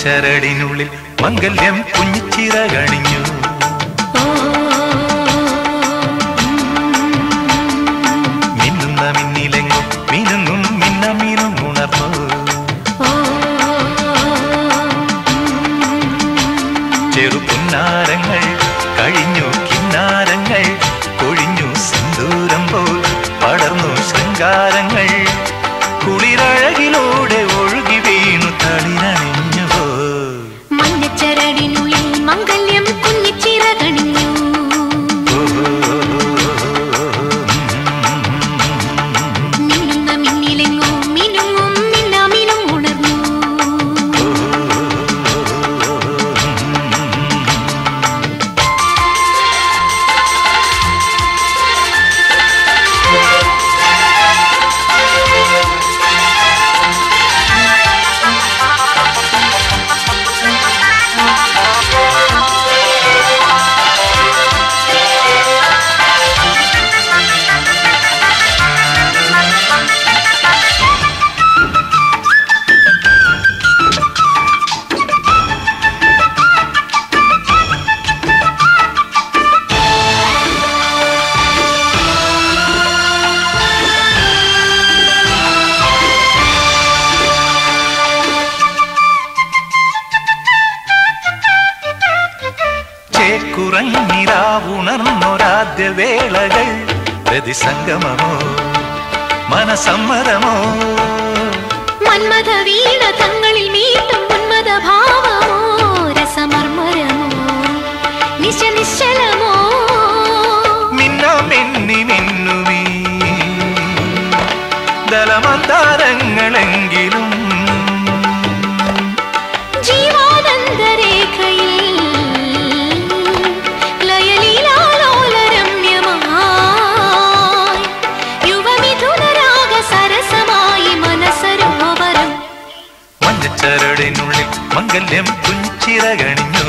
മഞ്ഞച്ചരടിനുള്ളിൽ മംഗല്യം കുഞ്ഞിച്ചിറകണിഞ്ഞു മിന്നുന്ന മിന്നിലെങ്ങും മിനുങ്ങും മിന്ന മീനും ഉണർന്നു ചെറുപുന്നാരങ്ങൾ കഴിഞ്ഞു കിന്നാരങ്ങൾ കൊഴിഞ്ഞു സിന്ദൂരം പോൽ പടർന്നു ശൃംഗാരങ്ങൾ കുളിരഴകിലൂടെ ഒഴുകി വീണു തളിരണിഞ്ഞുവോ മഞ്ഞച്ചരടിനുള്ളിൽ മംഗല്യം കുഞ്ഞിച്ചിറകണിഞ്ഞു മിന്നുന്ന മിന്നിലെങ്ങും മിനുങ്ങും മിന്നാമിനും ഉണർന്നു ചേക്കുറങ്ങിരാവുണർന്നൊരാദ്യ വേളകൾ പ്രതിസംഗമമോ മനസമ്മതമോ മന്മഥ വീണ തങ്ങളിൽ മീട്ടും ഉന്മത ഭാവമോ രസമർമരമോ നിശ നിശ്ചലമോ മിന്നമെന്നി മിന്നുമീ ദലമന്താരങ്ങളെങ്കിലും ജീവാനന്ദരേഖയിൽ ലയലീലാലോലരമ്യമായി യുവമിഥുനരാഗ സരസമായി മനസരോവരം മഞ്ഞച്ചരടിനുള്ളിൽ മംഗല്യം കുഞ്ചിറകണിഞ്ഞു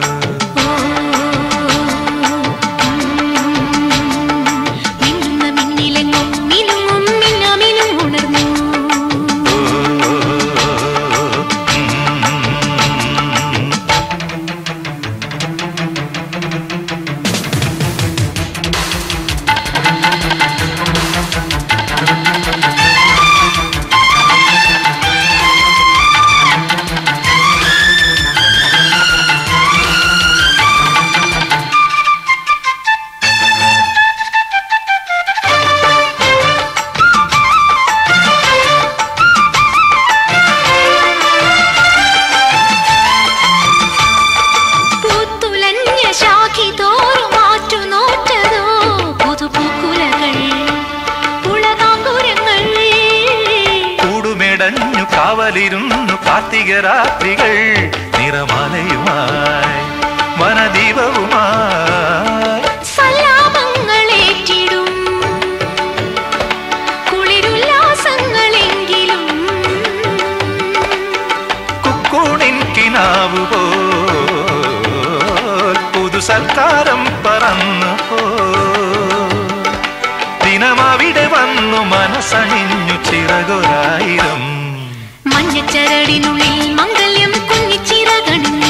മിന്നുന്ന മിന്നിലെങ്ങും മിനുങ്ങും മിന്നാമിനും ഉണർന്നു പൂത്തുലഞ്ഞ ശാഖി തോറും മാറ്റു നോറ്റതോ പുതുപൂക്കുലകൾ ഉളകാങ്കുരങ്ങൾ കൂടുമെടഞ്ഞു കാവലിരുന്നു കാർത്തിക രാത്രികൾ നിറമാലയുമായി വനദീപവുമായി സല്ലാപങ്ങളേറ്റിടും കുളിരുല്ലാസങ്ങളെങ്കിലും കുക്കൂണിൻ കിനാവ് പോൽ പുതു സൽക്കാരം പറന്നു പോ ദിനമവിടെ വന്നു മനസ്സണിഞ്ഞു ചിറകൊരായിരം മഞ്ഞച്ചരടിനുള്ളിൽ മംഗല്യം കുഞ്ഞിച്ചിറകണിഞ്ഞു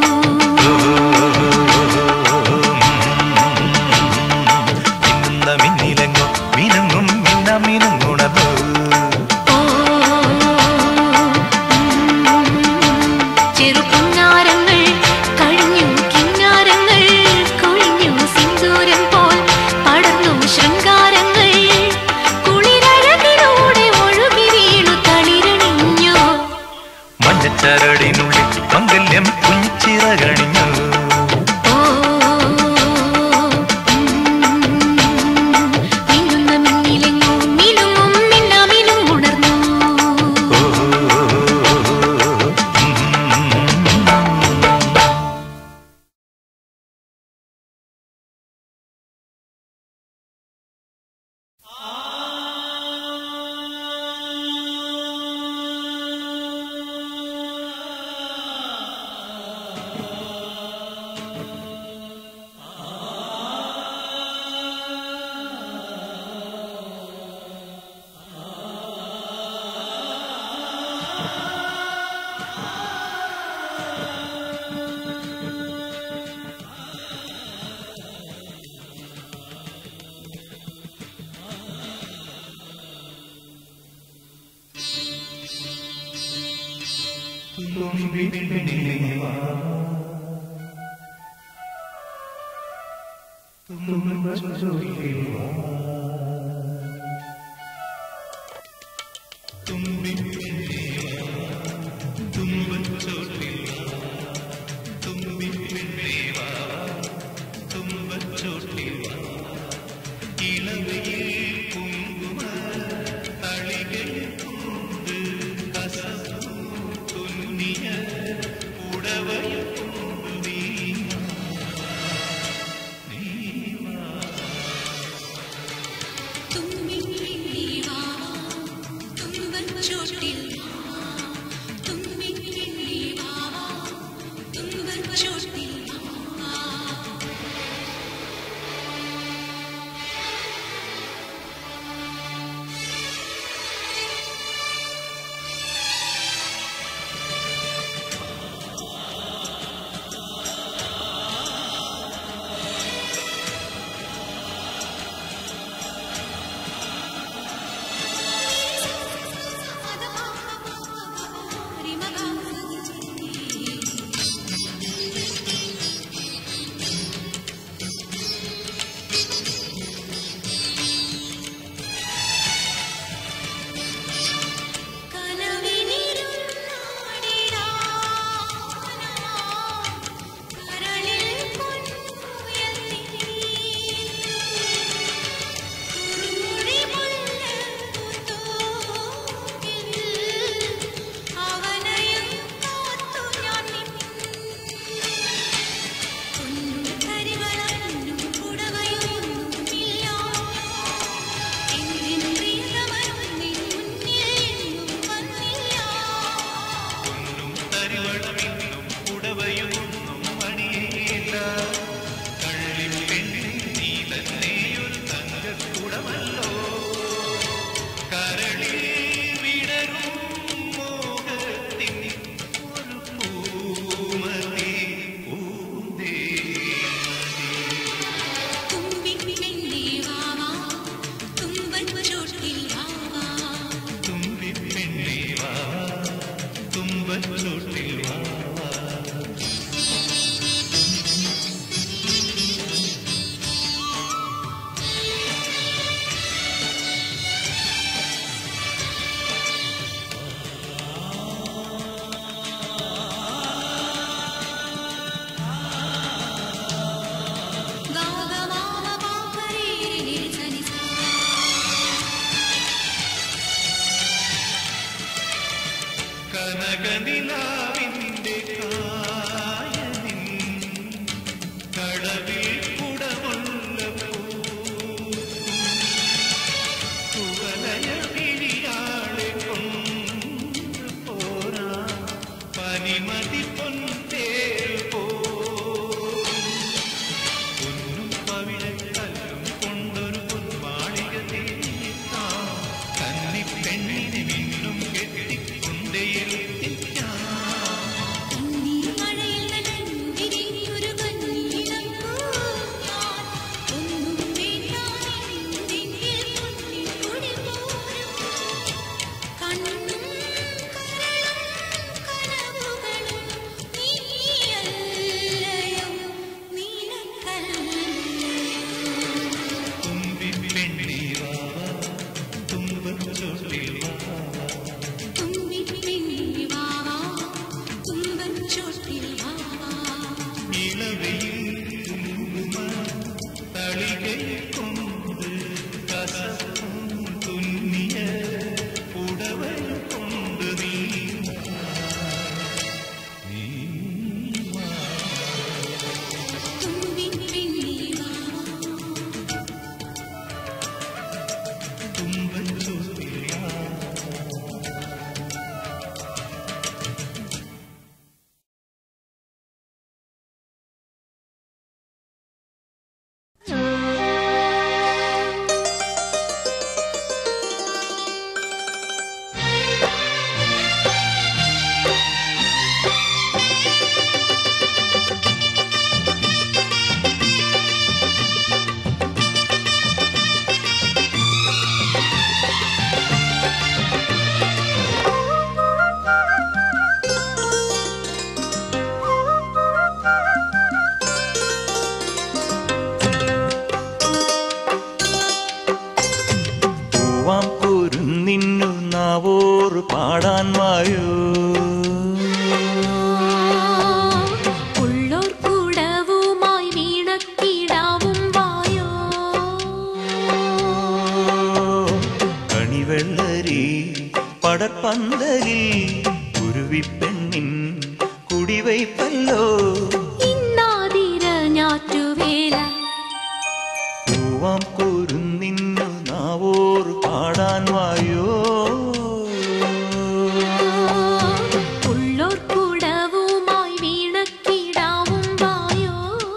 മിന്നുന്ന മിന്നിലെങ്ങോ മിനുങ്ങും മിന്ന മിനുങ്ങുണർന്നു ചെറുപുന്നാരങ്ങൾ കഴിഞ്ഞു കിന്നാരങ്ങൾ കൊഴിഞ്ഞു സിന്ദൂരം പോൽ പടർന്നു ശൃംഗാരങ്ങൾ കുളിരഴകിലൂടെ ഒഴുകി വീണു തളിരണിഞ്ഞു മഞ്ഞച്ചരടിനുള്ളിൽ മംഗല്യം കുഞ്ചിറകണിഞ്ഞു മിന്നുന്ന മിന്നിലെങ്ങും മിനുങ്ങും മിന്നാമിനും ഉണർന്നു ും കുടിവയ്പ്പല്ലോ ഇന്നാതിര ഞാറ്റുവേല പൂവാം കുരുന്നിന്നു നാവോർ പാടാൻ വായോ ഉള്ളോർ കുടവുമായി വീണക്കിടാവും വായോ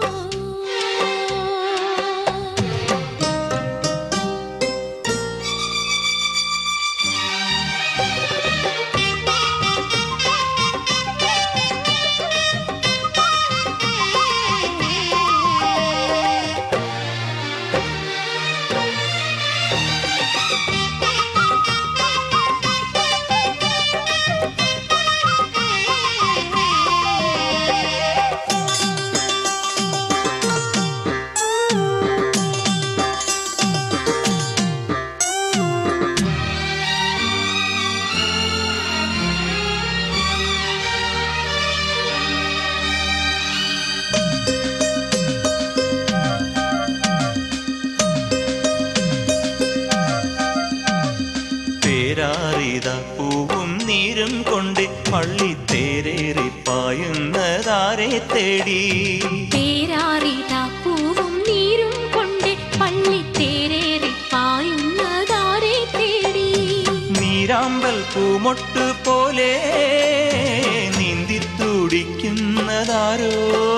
പേരാറിത പൂവും നീരും കൊണ്ട് പള്ളിത്തേരേറി പായുന്നതാരെ തേടി പേരാറിത പൂവും നീരും കൊണ്ട് പള്ളിത്തേരേറി പായുന്നതാരെ തേടി നീരാമ്പൽ പൂമൊട്ട് പോലെ നീന്തി തുടിക്കുന്നതാരോ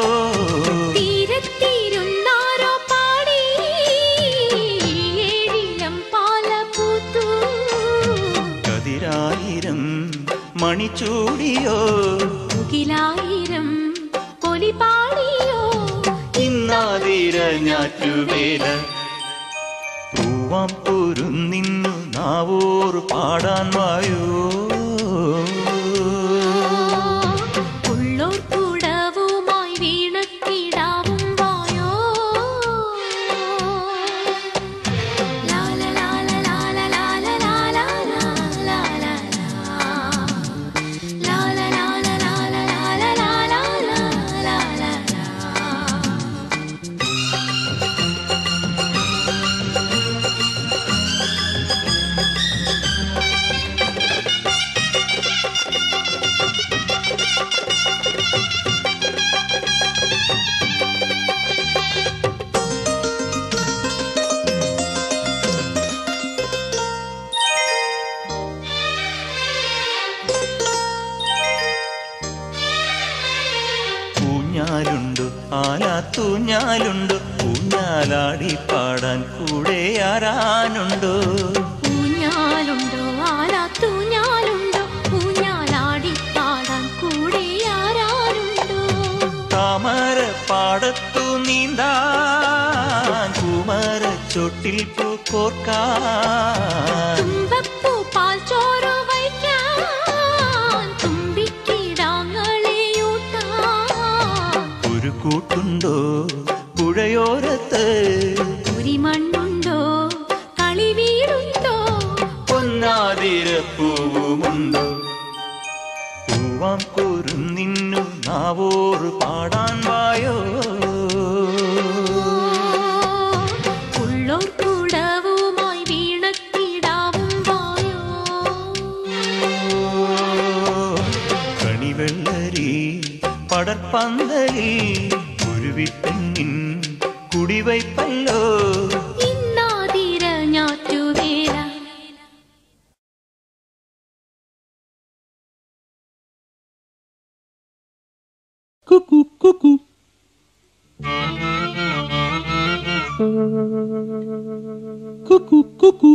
തീരത്തിരുന്നാരോ പാടി ഏഴിലം പാല പൂത്തു കതിരായിരം മണിച്ചൂടിയോ മുകിലായിരം പൊലി പാടിയോ ഇന്നാതിര ഞാറ്റുവേല പൂവാം പോരും നിന്നു നാവോർ പാടാൻ വായോ ഉള്ളോർ കുടവുമായി വീണക്കിടാവും വായോ ലാല ലാല ലാല ലാല ലാല ലാല ലാല ലാല ലാല ലാല ലാല ലാല ലാല ലാല ഊഞ്ഞാലുണ്ടു ആലാത്തൂഞ്ഞാലുണ്ടു ഊഞ്ഞാലാടി പാടാൻ കൂടെ ആരാനുണ്ടോ ഊഞ്ഞാലുണ്ടോ ആലാത്തൂഞ്ഞാലുണ്ടോ ഊഞ്ഞാലാടി പാടാൻ കൂടെ ആരാരുണ്ടോ താമര പാടത്തു നീന്താൻ കുമര ചൊട്ടിൽ പൂക്കോർക്കാൻ തുമ്പപ്പൂ പാൽ ചോറ് വയ്ക്കാൻ തുമ്പിക്കിടാങ്ങളെയൂട്ടാൻ ഒരു കൂട്ടുണ്ടോ പുഴയോരത്ത് ഒരു മണ്ണുണ്ടോ കളി വീടുണ്ടോ പൊന്നാതിര പൂവുമുണ്ടോ പൂവാം കോരും നിന്നു നാവോറ് പാടാൻ വായോ ഉള്ളോർ കുടവുമായി വീണക്കിടാവും വായോ കണിവെള്ളരി പടർപ്പന്തലിൽ കുരുവിപ്പെണ്ണിൻ കുടിവയ്പ്പല്ലോ ഇന്നാതിര ഞാറ്റുവേല കുക്കു കുക്കു കുക്കു കുക്കു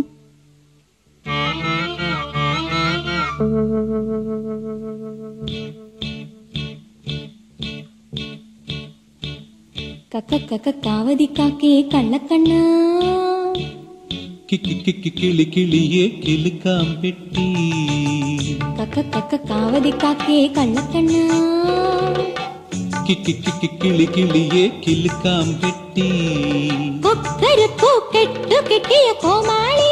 കക്ക കക്ക കാവതി കാക്കേ കള്ളക്കണ്ണ കിക്കി കിക്കി കിളി കിളിയെ കിലുക്കാം പെട്ടി കക്ക കക്ക കാവതി കാക്കേ കള്ളക്കണ്ണ കിക്കി കിക്കി കിളി കിളിയെ കിലുക്കാം പെട്ടി കൊക്കരപ്പൂ കെട്ടു കെട്ടിയ കോമാളി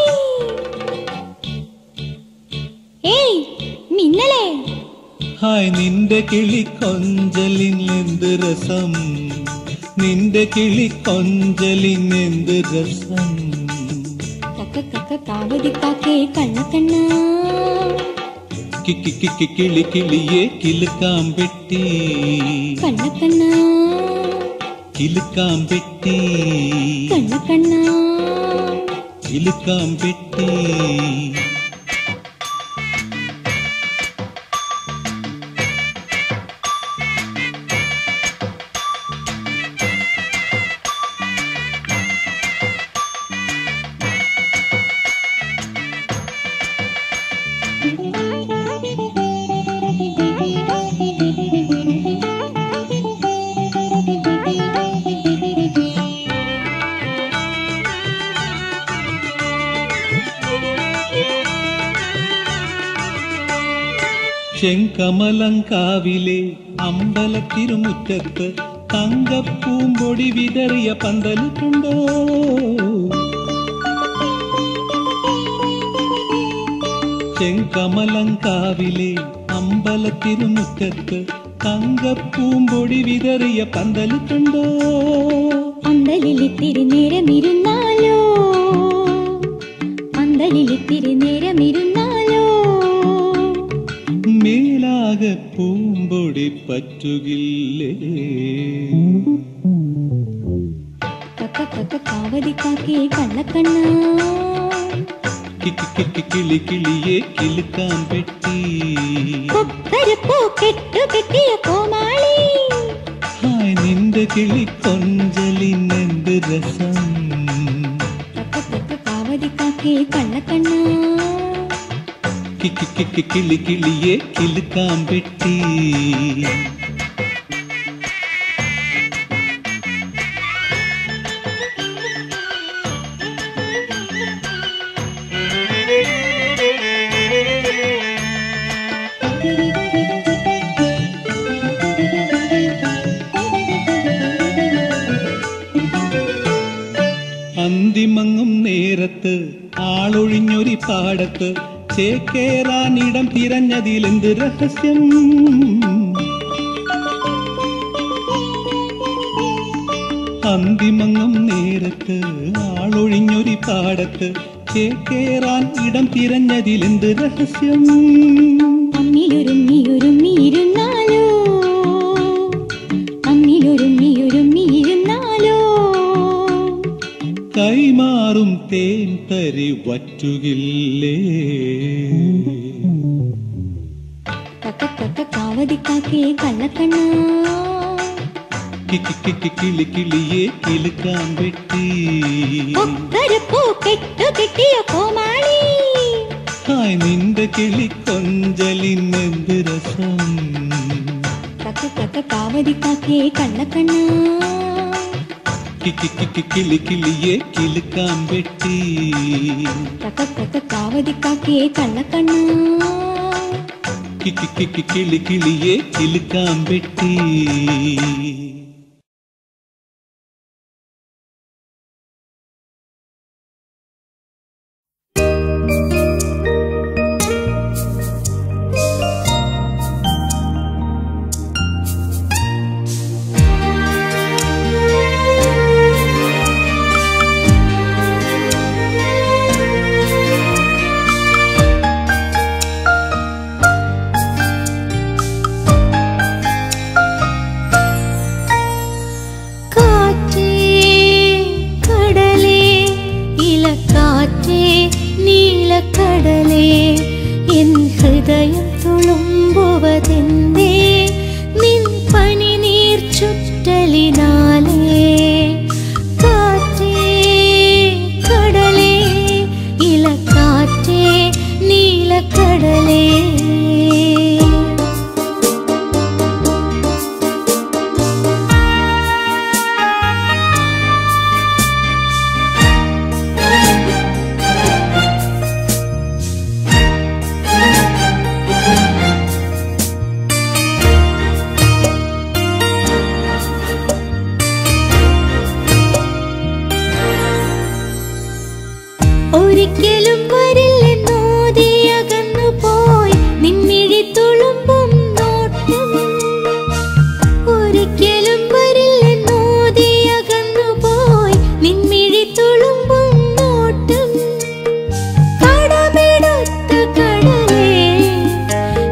ഏയ് മിന്നലേ ഹായ് നിന്റെ കിളി കൊഞ്ചലിൻ എന്ത് രസം നിന്റെ കിളി കൊഞ്ചലിൻ എന്ത് രസം കക്ക കക്ക കാവതി കാക്കേ കള്ളക്കണ്ണ കിക്കി കിക്കി കിളി കിളിയെ കിലുക്കാം പെട്ടി കണ്ണക്കണ്ണ കിലുക്കാം പെട്ടി കണ്ണക്കണ്ണ കിലുക്കാം പെട്ടി ചെങ്കമലങ്കാവിലെ അമ്പലത്തിരുമുറ്റത്ത് തങ്കപ്പൂമ്പൊടി വിതറിയ പന്തല് കണ്ടോ ചെങ്കമലങ്കാവിലെ അമ്പലത്തിരുമുറ്റത്ത് തങ്കപ്പൂമ്പൊടി വിതറിയ പന്തല് കണ്ടോ പന്തലിൽ ഇത്തിരി നേരം ഇരുന്നാലോ പന്തലിൽ ഇത്തിരി നേരം ഇരുന്നാലോ മേലാകെ പൂമ്പൊടി പറ്റുകില്ലേ കക്ക കക്ക കാവതി കാക്കേ കള്ളക്കണ്ണ കിക്കി കിക്കി കിളി കിളിയെ കിലുക്കാൻ പെട്ടി കൊക്കരപ്പൂ കെട്ടു കെട്ടിയ കോമാളി ഹായ് നിന്റെ കിളി കൊഞ്ചലിനെന്ത് രസം കക്ക കക്ക കാവതി കാക്കേ കള്ളക്കണ്ണ കിക്കി കിക്കി കിളി കിളിയെ കിലുക്കാൻ പെട്ടി അന്തിമങ്ങും നേരത്ത് ആളൊഴിഞ്ഞൊരു പാടത്ത് ചേക്കേറാനിടം തിരഞ്ഞതിലെന്ത് രഹസ്യം അന്തിമങ്ങും നേരത്ത് ആളൊഴിഞ്ഞൊരു പാടത്ത് ചേക്കേറാൻ ഇടം തിരഞ്ഞതിലെന്ത് രഹസ്യം അമ്മിലൊരുമ്മി ഇരുന്നാലോ അമ്മിലൊരുമ്മി ഇരുന്നാലോ കൈമാറും തേൻ തരി വറ്റുകില്ലേ കക്ക കക്ക കാവതി കാക്കേ കള്ളക്കണ്ണ കിക്കി കിക്കി കിളി കിളിയെ കിലുക്കാൻ വെട്ടി കൊക്കരപ്പൂ കെട്ടു കെട്ടിയ കോമാളി ഹായ് നിന്റെ കിളി കൊഞ്ചലിനെന്ത് രസം കക്ക കക്ക കാവതി കാക്കേ കള്ളക്കണ്ണ കിക്കി കിക്കി കിളി കിളിയെ കിലുക്കാൻ വെട്ടി കക്ക കക്ക കാവതി കാക്കേ കള്ളക്കണ്ണ കിക്കി കിക്കി കിളി കിളിയെ കിലുക്കാൻ വെട്ടി കാറ്റേ കടലേ ഇലക്കാറ്റേ നീലക്കടലേ എൻ ഹൃദയം തുളുമ്പുവതെന്തേ നിൻ പനി നീർ ചുറ്റലിനാലേ കാറ്റേ കടലേ ഇലക്കാറ്റേ നീലക്കടലേ ഒരിക്കലും വരില്ലെന്നോതി അകന്നു പോയി നിന്നിഴി തുളുമ്പും നോട്ടം ഒരിക്കലും വരില്ലെന്നോതി അകന്നു പോയി നിൻമിഴി തുളുമ്പും നോട്ടം കടമെടുത്ത കടലേ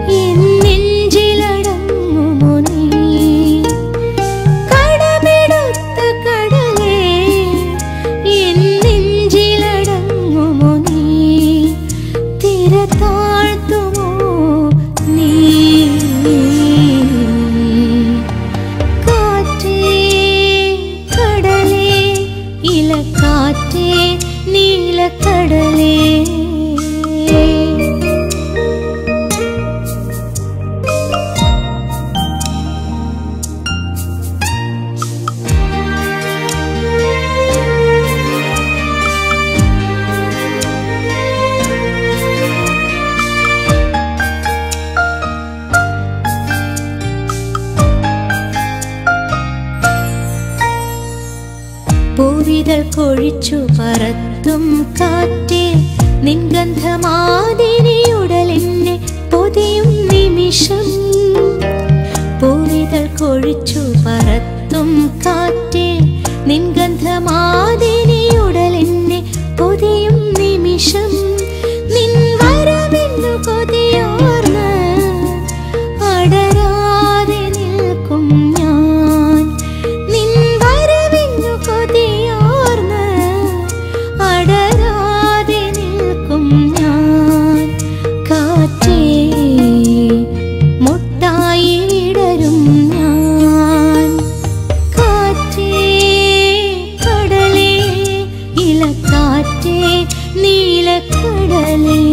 പൂവിതൾ കൊഴിച്ചു പറത്തും കാറ്റേ നിൻഗന്ധമാതിരിയുടലെന്നെ പൊതിയും നിമിഷം പൂവിതൾ കൊഴിച്ചു പറത്തും കാറ്റേ നിൻഗന്ധമാതിരിയുടലെന്നെ പൊതിയും നിമിഷം നിൻ വരവെന്നു കൊതിയോർന്ന് അടരാതെ നിൽക്കും ഞാൻ നിൻ വരവെന്നു കൊതിയോർന്ന് അടരാതെ നിൽക്കും ഞാൻ കാറ്റേ മുട്ടായി വിടരും ഞാൻ കാറ്റേ കടലേ ഇലക്കാറ്റേ നീലക്കടലേ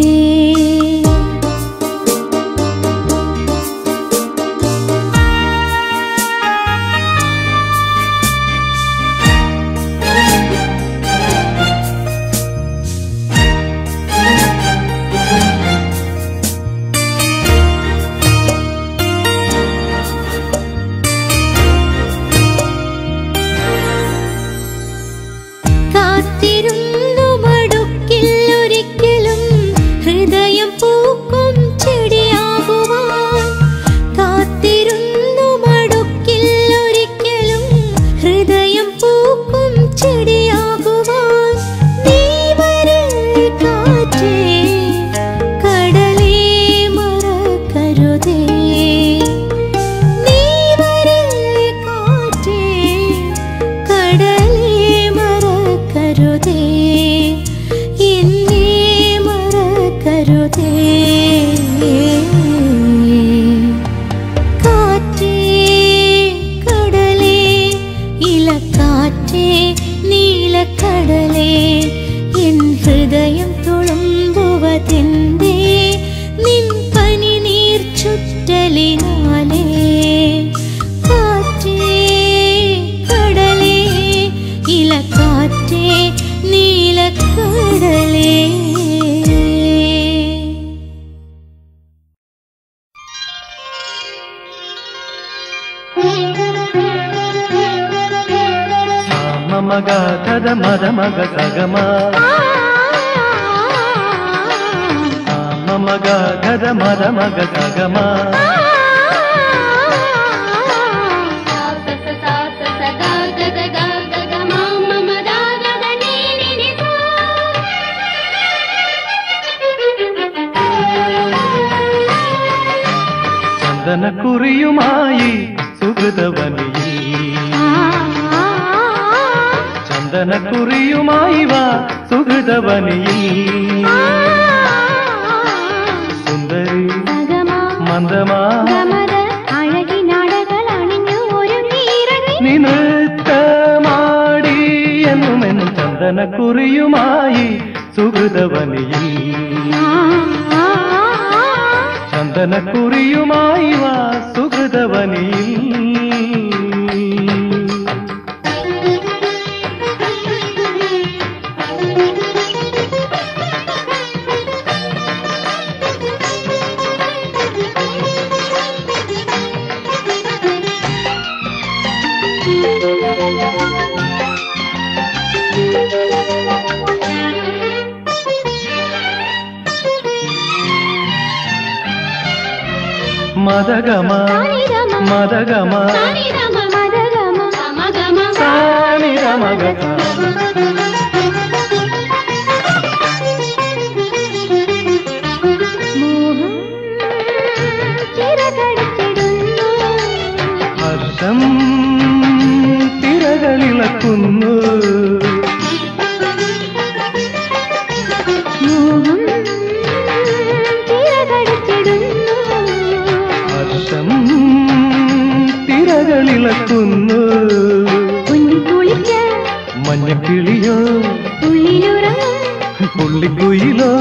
കാത്തിരുന്നു മടുക്കിൽ ഒരിക്കലും ഹൃദയം പൂക്കും ചെടിയാകുവാൻ കാത്തിരുന്നു മടുക്കിൽ ഒരിക്കലും ഹൃദയം പൂക്കും ചെടിയാകുവാൻ നീ വരില്ലേ കാറ്റേ കടലേ മറക്കരുതേ നീ വരില്ലേ കാറ്റേ കടലേ മറക്കരുതേ എന്നെ മറക്കരുതേ കാറ്റേ കടലേ ഇലക്കാറ്റേ നീലക്കടലേ എൻ ഹൃദയം തുളുമ്പുവതെന്തേ നിൻ പനി നീർ ചുറ്റലിനാലേ കാറ്റേ കടലേ ഇലക്കാറ്റേ നീലക്കടലേ ಮಗ ಕದ ಮದ ಮಗ ಸಗಮ ಮಗ ಕದ ಮದ ಮಗ ಸಗಮ ചന്ദന കുറിയുമായി സുഹൃതവനിയിൽ ചന്ദന കുറിയുമായി വാ സുഹൃതവനിയിൽ സുന്ദരി മന്ദമാ നീ നൃത്തമാടി എന്നുമെന്നും ചന്ദന കുറിയുമായി സുഹൃതവനിയിൽ ചന്ദന കുറിയുമായി വാ സുഹൃതവനിയിൽ മദഗമ മദഗമ സാനിരമഗ ഹർഷം തിരകളിളക്കുന്നു ഹർഷം തിരകളിളക്കുന്നു മഞ്ഞക്കിളിയോ പുള്ളിക്കുയിലോ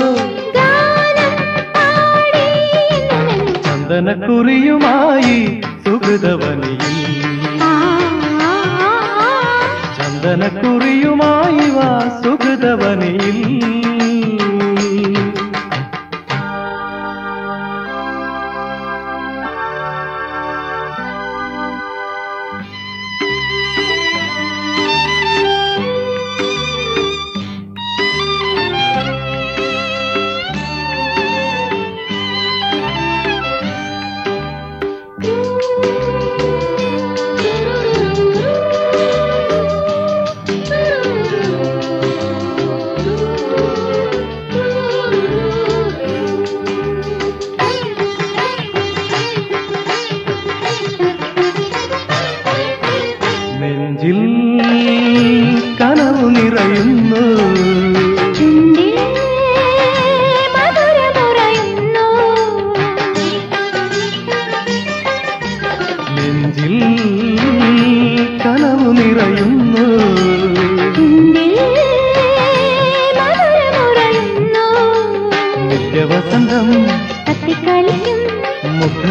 ചന്ദനക്കുറിയുമായി സുഹൃതവനിയിൽ ചന്ദനക്കുറിയുമായി വാ സുഹൃതവനിയിൽ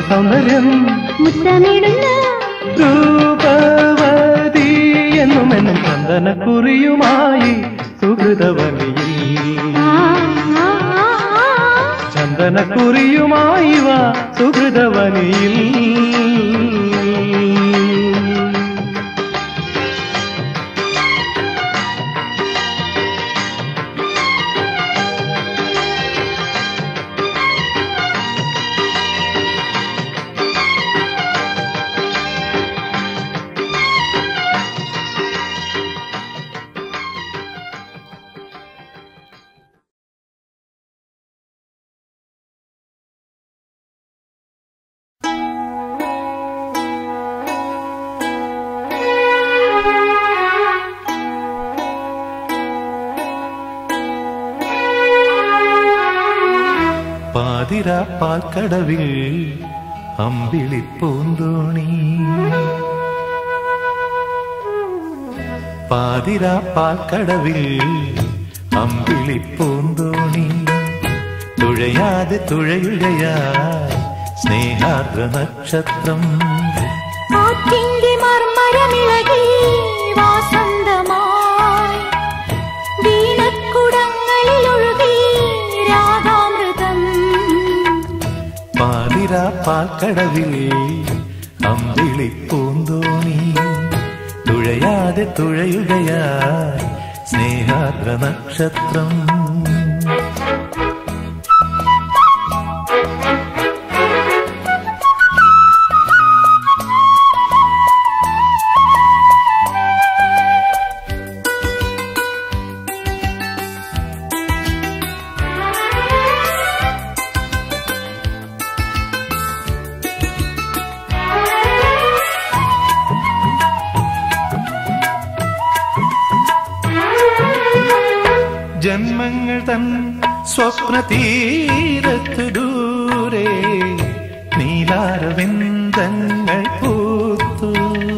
സൗന്ദര്യം മുത്തമിടുന്ന രൂപവതി എന്നും എന്നും ചന്ദനക്കുറിയുമായി സുഹൃതവനിയിൽ ആ, ആ, ആ, ആ. ചന്ദനക്കുറിയുമായി വാ സുഹൃതവനിയിൽ പാതിര പാൽക്കടവിൽ അമ്പിളി പൂന്തോണി പാതിര പാൽക്കടവിൽ അമ്പിളി പൂന്തോണി തുഴയാതെ തുഴയുകയായി സ്നേഹാർദ്ര നക്ഷത്രം കാറ്റിന്റെ മർമരമിളകി വാസന്തമായി വീണക്കുടങ്ങളിൽ ഒഴുകി രാഗാമൃതം പാതിര പാൽക്കടവിൽ അമ്പിളി പൂന്തോണി തുഴയാതെ തുഴയുകയായി സ്നേഹാർദ്ര നക്ഷത്രം ജന്മങ്ങൾ തൻ സ്വപ്ന തീരത്തു ദൂരെ നീലാരവിന്ദങ്ങൾ പൂത്തു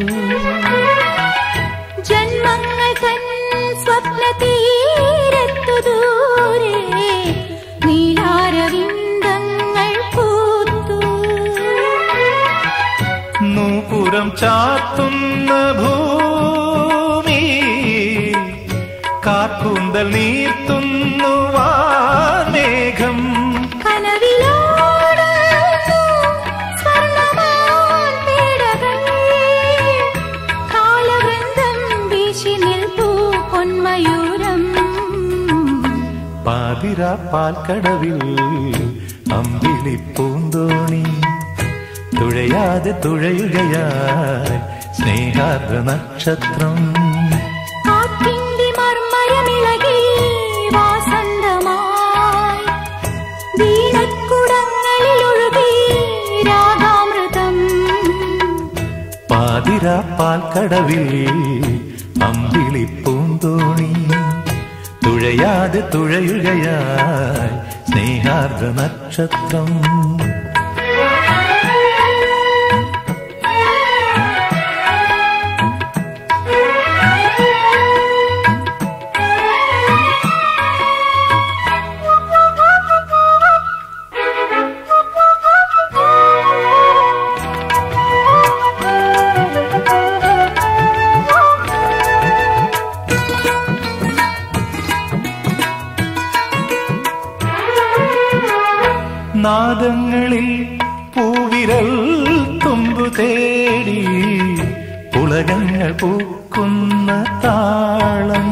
ജന്മങ്ങൾ തൻ സ്വപ്ന തീരത്തു ദൂരെ നീലാരവിന്ദങ്ങൾ പൂത്തു നൂപുരം ചാത്തുന്ന ഭൂമി കാർക്കൂന്തൽ നീർത്തുന്നു വാമേഘം കനവിലോടുന്നു സ്വർണ്ണമാൻ പേടകൾ. കാലവൃന്ദം വീശി നിൽപ്പൂ പൊന്മയൂരം. പാതിര പാൽക്കടവിൽ അമ്പിളി പൂന്തോണി തുഴയാതെ തുഴയുകയായി സ്നേഹാർദ്ര നക്ഷത്രം കാറ്റിന്റെ മർമരമിളകി വാസന്തമായി. വീണക്കുടങ്ങളിൽ ഒഴുകി രാഗാമൃതം. പാതിര പാൽക്കടവിൽ അമ്പിളി പൂന്തോണി തുഴയാതെ തുഴയുകയായി സ്നേഹാർദ്ര നക്ഷത്രം നാദങ്ങളിൽ പൂവിരൽ തുമ്പു തേടി പുളകങ്ങൾ പൂക്കുന്ന താളം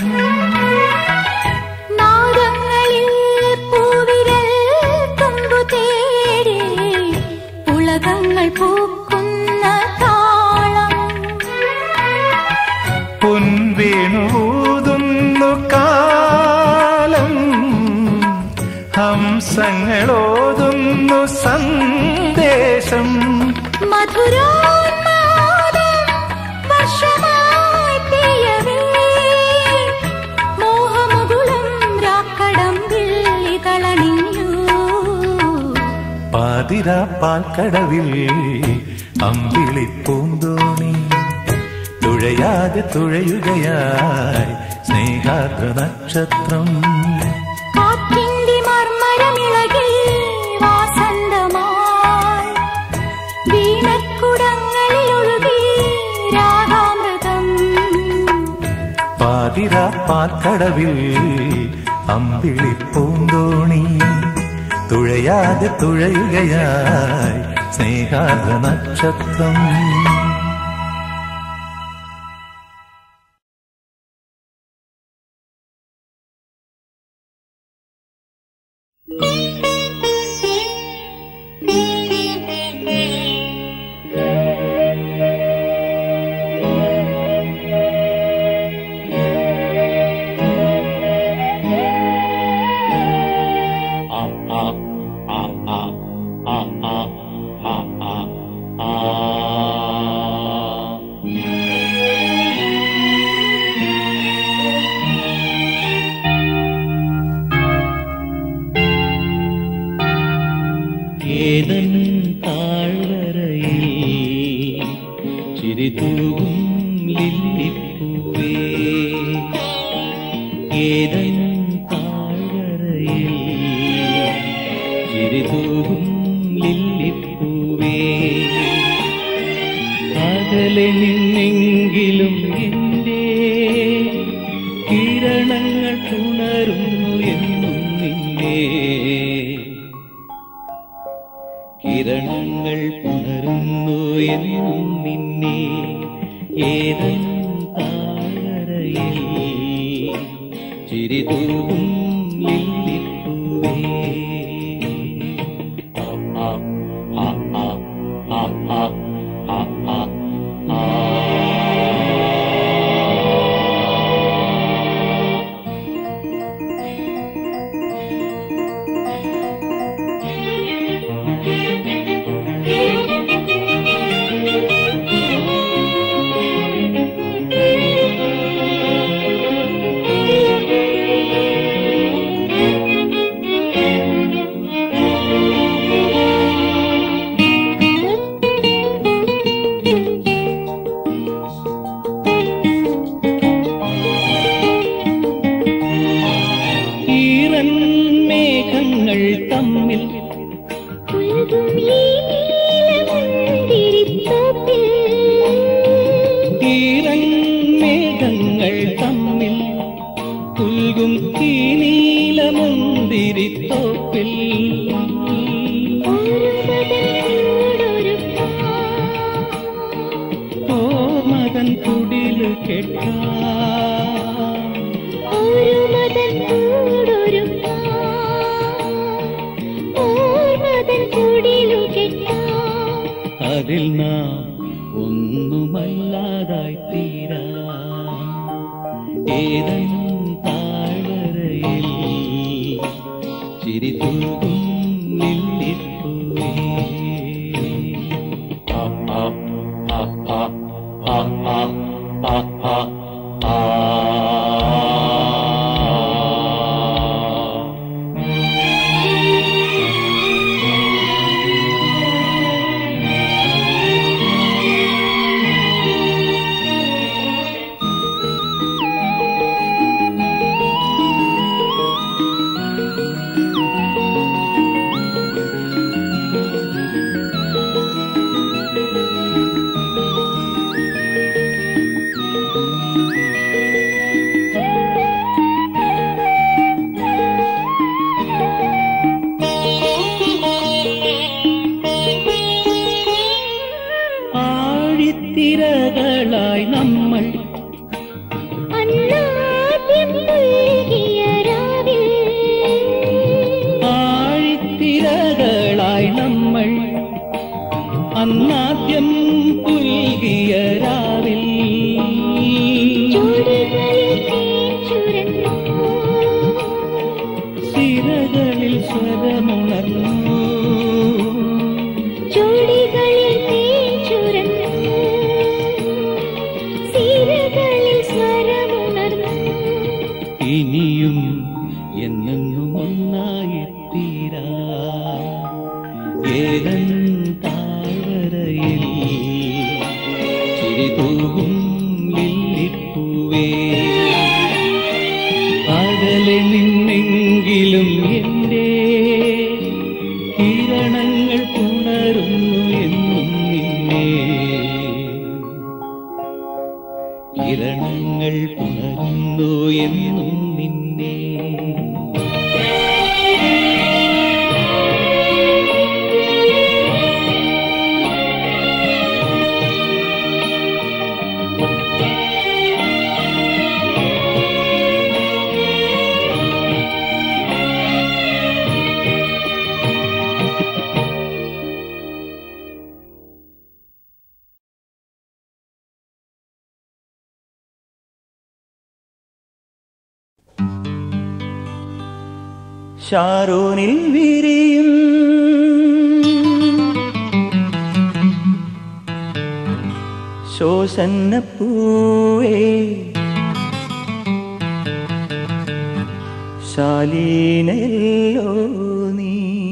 നാദങ്ങളിൽ പൂവിരൽ തുമ്പു തേടി ഉലകങ്ങൾ പൂക്കുന്ന താളം പൊൻവേണുകൂതുന്നു കാലം ഹംസങ്ങളോതുന്നു സന്ദേശം മധുരോന്മാദം വർഷമായി പെയ്യവേ മോഹമുകുളം രാക്കടമ്പിൽ ഇതളണിഞ്ഞു പാതിര പാൽക്കടവിൽ അമ്പിളി പൂന്തോണി തുഴയാതെ തുഴയുകയായി സ്നേഹാർദ്ര നക്ഷത്രം കാറ്റിന്റെ മർമരമിളകി വാസന്തമായി പാതിര പാൽക്കടവിൽ അമ്പിളി പൂന്തോണി തുഴയാതെ തുഴയുകയായി സ്നേഹാർദ്ര നക്ഷത്രം ഏതൻ താഴ്വരയിൽ ചിരിതൂകും ലില്ലിപ്പൂവേ ഏതൻ താഴ്വരയിൽ ചിരിതൂകും ലില്ലിപ്പൂവേ അകലെ നിന്നെങ്കിലും എൻ്റെ കിരണങ്ങൾ പുണരുന്നു എന്നും നിന്നെ കിരണങ്ങൾ പുണരുന്നു എന്നും നിന്നെ ഏതൻ താഴറയിൽ ചിരിതൂകും ലില്ലിപ്പൂവേ ആ, ആ, ആ, ആ, ആ, ആ, ആ, ആ, ആ. ഈറൻ മേഘങ്ങൾ തമ്മിൽ പുൽകും ഈ നീലമുന്തിരിത്തോപ്പിൽ ഈറൻ മേഘങ്ങൾ തമ്മിൽ പുൽകും ഈ നീലമുന്തിരിത്തോപ്പിൽ ഒരു മകൻ കൂടൊരു ഓ മകൻ കുടില് കെട്ടാ ഒരു മകൻ കൂടൊരു ഓർമതൻ കുടിലു കെട്ടാം അതിൽ നാം ഒന്നുമല്ലാതായി തീരാ ഏതൻ താഴ്വരയിൽ ചിരി തൂകും ലില്ലിപ്പൂവേ ആ, ആ, ആ, ആ, ആ, ആ, ആ, ആ, ആ. ആഴിത്തിരകളായി നമ്മൾ അന്നാദ്യം പുൽകിയ രാവിൽ ആഴിത്തിരകളായി നമ്മൾ അന്നാദ്യം പുൽകിയ രാവിൽ ചുടികളിൽ തേച്ചുരന്നു സിരകളിൽ സ്വരമുണർന്നു ചുടികളിൽ തേച്ചുരന്നു സിരകളിൽ സ്വരമുണർന്നു ഇനിയും എന്നെന്നും ഒന്നായി തീരാ ഏതൻ താഴ്വരയിൽ ചിരിതൂകും ലില്ലിപ്പൂവേ അകലെ നിന്നെങ്കിലും എൻ്റെ കിരണങ്ങൾ പുണരുന്നു എന്നും നിന്നെ കിരണങ്ങൾ പുണരുന്നു എന്നും നിന്നെ ഷാരോനിൽ വിരിയും ശോഷന്നപ്പൂവേ ശാലീനല്ലോ നീ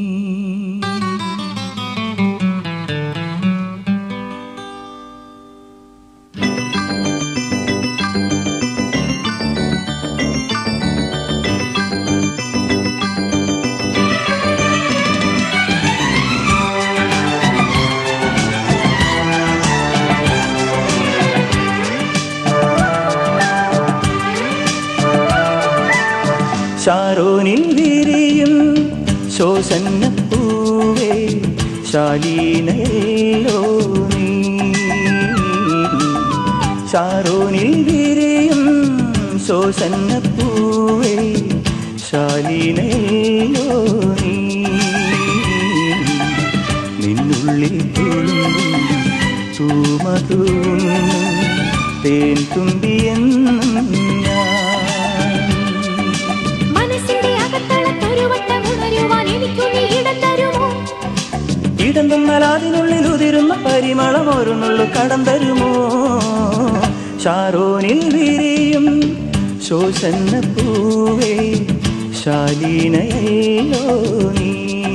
ഷാരോനിൽ വിരിയും ശോഷന്നപ്പൂവേ ശാലീനല്ലോ നീ ഷാരോനിൽ വിരിയും ശോഷന്നപ്പൂവേ ശാലീനല്ലോ നീ നിന്നുള്ളിൽ തുളുമ്പും തൂമതൂന്നും തേൻ തുമ്പിയെന്നും ഞാൻ മനസ്സിന്റെ അകത്തളത്തൊരു വട്ടം ഉണരുവാൻ എനിക്കുള്ളിൽ ഇടം തരുമോ ഇടം തന്നാൽ അതിനുള്ളിൽ ഉതിരുന്ന പരിമളം ഒരുന്നുള്ളു കടം തരുമോ ഷാരോനിൽ വിരിയും ശോഷന്ന പൂവേ ശാലീനയല്ലോ നീ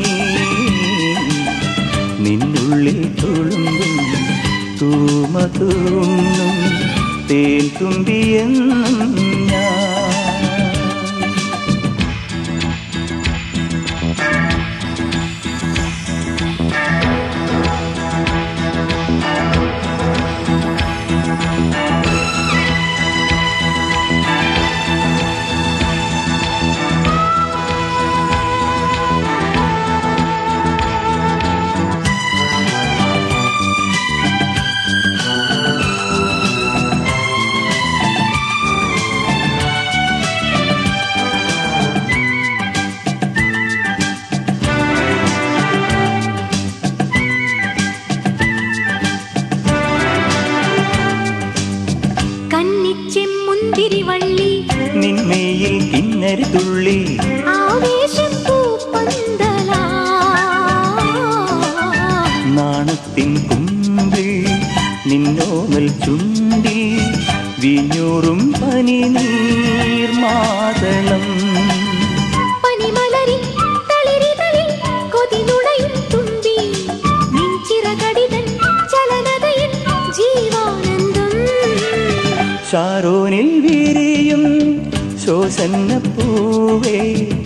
നിന്നുള്ളിൽ തുളുമ്പും തൂമതൂന്നും തേൻ തുമ്പിയെന്നും ഞാൻ കന്നിച്ചെമ്മുന്തിരി വള്ളി നിന്മയിൽ കിന്നരി തുള്ളി ആവേശം പൂപ്പന്തലാ നാണത്തിൻ കുമ്പിൽ നിന്നോമൽ ചുണ്ടിൽ വിഞ്ഞൂറും പനി നീർമാതളം പനിമലരിൻ തളിരിതളിൽ കൊതിനുണയും തുമ്പി നിൻചിറകടിതൻ ചലനതയിൽ ജീവാനന്ദം ഷാരോനിൽ വിരിയും ശോസന്ന പൂവേ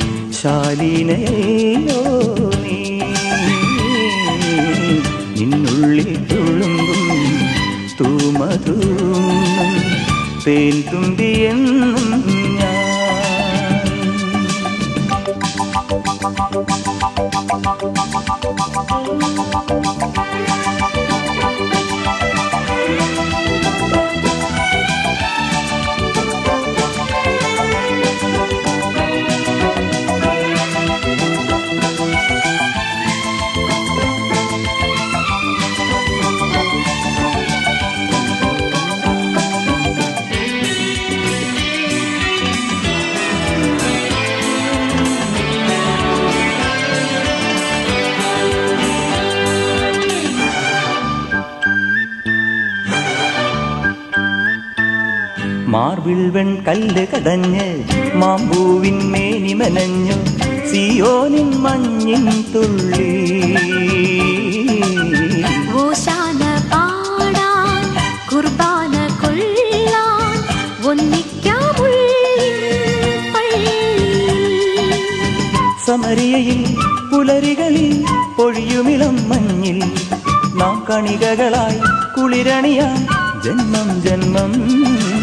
ശാലീനയോ നീ നിന്നുള്ളിൽ തുളുമ്പും തൂമതൂന്നും തേൻ തുമ്പിയെന്നും ഞാൻ മാർബിൾ വെൺകല്ല് കടഞ്ഞ് മാമ്പൂവിൻ മേനി മനഞ്ഞു സിയോനിൻ മഞ്ഞിൻ തുള്ളി ഓശാന പാടാൻ കുർബാന കൊള്ളാൻ ഒന്നിക്കാമുള്ളിൻ പള്ളിയിൽ സമരിയയിൽ പുലരികളിൽ പൊഴിയുമിളം മഞ്ഞിൽ നാം കണികകളായി കുളിരണിയാൻ ജന്മം ജന്മം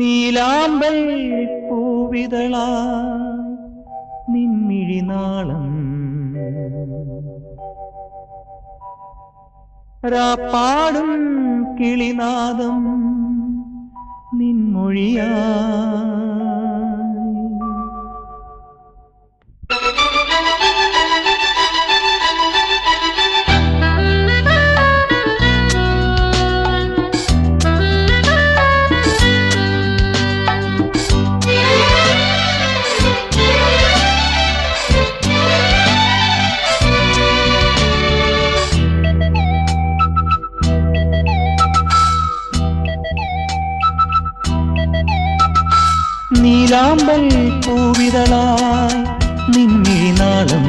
നീലാമ്പൽ പൂവിതളാ നിൻമിഴിനാളം രാപ്പാടും കിളിനാദം നിൻമൊഴിയാ നീലാമ്പൽ പൂവിതളായി നിന്നിനാളം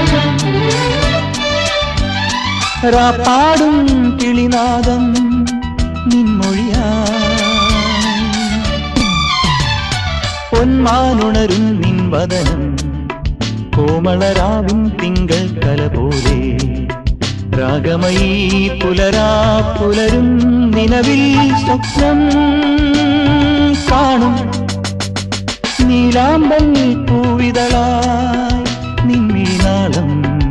രാപ്പാടും കിളിനാദം നിൻമൊഴിയാ പൊന്മാനുണരും നിൻവദനം കോമളരാവിൻ തിങ്കൾ കല പോലെ രാഗമയീ പുലരാ പുലരും നിലവിൽ സ്വപ്നം കാണും നീലാമ്പൽ പൂവിതളായി നിന്നിനാളം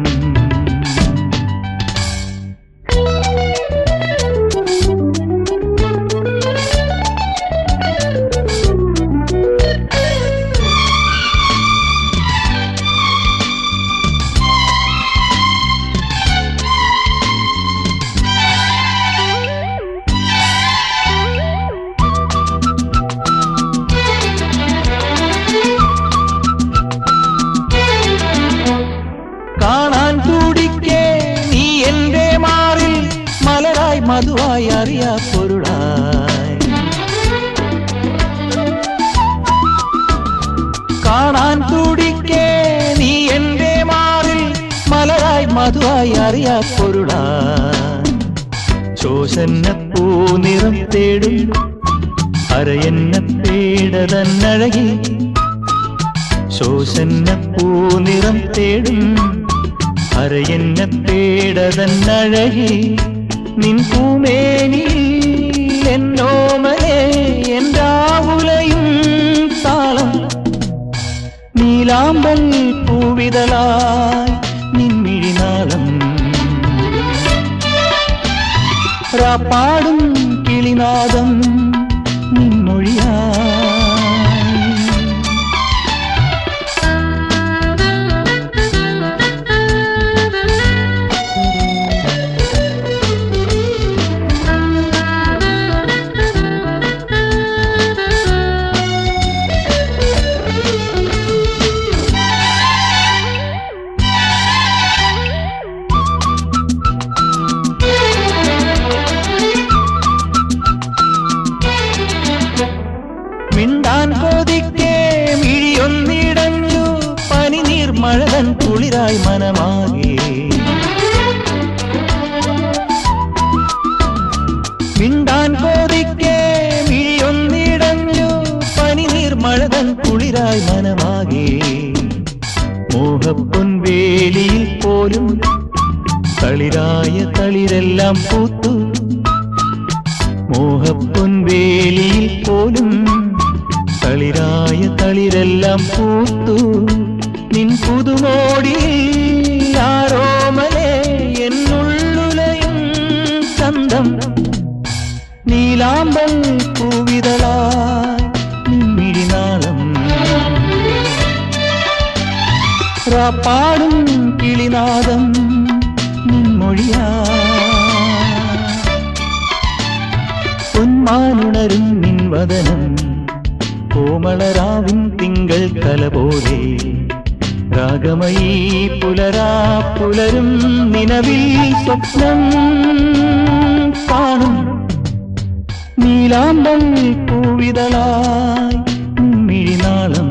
കാണാൻ കൂടിക്കേ നീ എന്റെ മാറിൽ മലരായി മധുവായി അറിയാ പൊരുളായി കാണാൻ കൂടിക്കേ നീ എന്റെ മാറിൽ മലരായി മധുവായി അറിയാ പൊരുളായി ചോശന്ന പൂനിറം തേടും അരയെന്ന പേടതന്നഴകി ശോശന്ന പൂനിറം തേടും അരയെന്ന പേടതന്നഴകി നിൻ പൂമേനിൽ എന്നോമലേ എന്താവുലയും താളം നീലാമ്പൽ പൂവിതളായി നിൻമിഴിനാളം രാപ്പാടും കിളിനാദം നിൻമൊഴിയാ മിണ്ടാൻ കൊതിക്കേ മിഴിയൊന്നിടഞ്ഞു പനിനീർ മഴതൻ കുളിരായി മനമാകെ മിണ്ടാൻ കൊതിക്കേ മിഴിയൊന്നിടഞ്ഞു പനിനീർ മഴതൻ കുളിരായി മനമാകെ മോഹപ്പൊൻ വേലിയിൽ പോലും തളിരായ തളിരെല്ലാം പൂത്തു മോഹപ്പൊൻവേലിയിൽ പോലും തളിരായ തളിരെല്ലാം പൂത്തു നിൻ പുതുമോടിയിൽ ആരോമലേ എന്നുള്ളുലയും ചന്തം നീലാമ്പൽ പൂവിതളായി നിൻമിഴിനാളം റാപ്പാടും കിളിനാദം നിൻമൊഴിയാ പൊന്മാനുണരും നിൻവദനം കോമളരാവിൻ തിങ്കൾ കല പോലെ രാഗമയീ പുലരാ പുലരും നിലവിൽ സ്വപ്നം കാണും നീലാമ്പൽ പൂവിതളായി മിഴിനാളം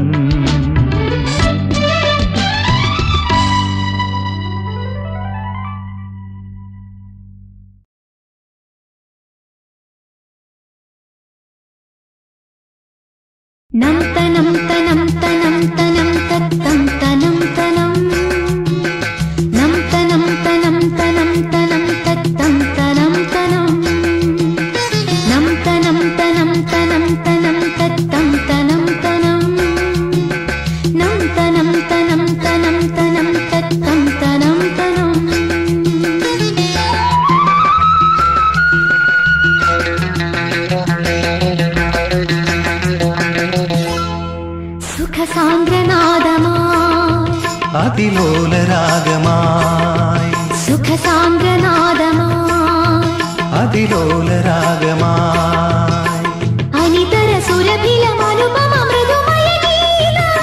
നം തനം തനം തനം തനം തത്തം തനം തനം നം തനം തനം തനം തനം തത്തം തനം തനം നം തനം തനം തനം തനം തത്ത അതിലോലരാഗമായി സുഖസാന്ദ്രനാദമായി അതിലോലരാഗമായി അനിതര സുരഭിലം അനുപമ മൃദുമയ ഗീതം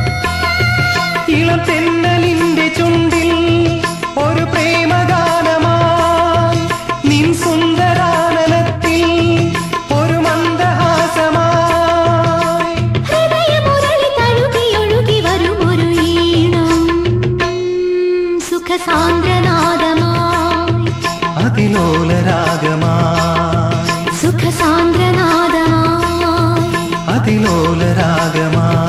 ഇളം തെന്നലിന്റെ ചുണ്ടിൽ ഒരു പ്രേമഗാനമായി നിൻ സുന്ദരാനനത്തിൽ ഒരു മന്ദഹാസമായി ഹൃദയമുരളി തഴുകി ഒഴുകി വരും ഒരു ഈണം സുഖസാന്ദ്രനാദമായി അതിലോലരാഗമായി സുഖസാന്ദ്രനാദമായി അതിലോലരാഗമായി